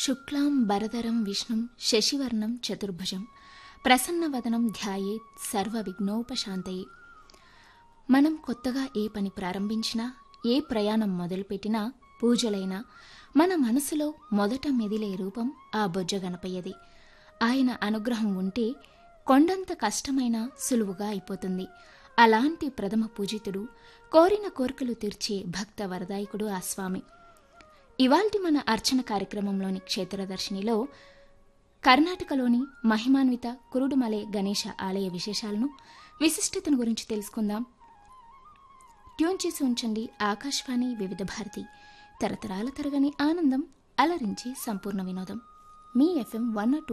శుక్లాం బరదరం విష్ణుం శశివర్ణం చతుర్భుజం ప్రసన్నవదనం ధ్యాయేత్ సర్వ విఘ్నోపశాంతయే మనం కొత్తగా ఏ పని ప్రారంభించినా ఏ ప్రయాణం మొదలుపెట్టినా పూజలైనా మన మనసులో మొదట మెదిలే రూపం ఆ బొజ్జ గణపయ్యది ఆయన అనుగ్రహం ఉంటే కొండంత కష్టమైనా సులువుగా అయిపోతుంది అలాంటి ప్రథమ పూజితుడు కోరిన కోరికలు తీర్చే భక్త వరదాయకుడు ఆ స్వామి ఇవాల్టి మన అర్చన కార్యక్రమంలోని క్షేత్రదర్శినిలో కర్ణాటకలోని మహిమాన్విత కురుడుమలే గణేశ ఆలయ విశేషాలను విశిష్టతను గురించి తెలుసుకుందాం ట్యూన్ చేసి ఉంచండి ఆకాశవాణి వివిధ భారతి తరతరాల తరగని ఆనందం అలరించి సంపూర్ణ వినోదం మీ ఎఫ్ఎం వన్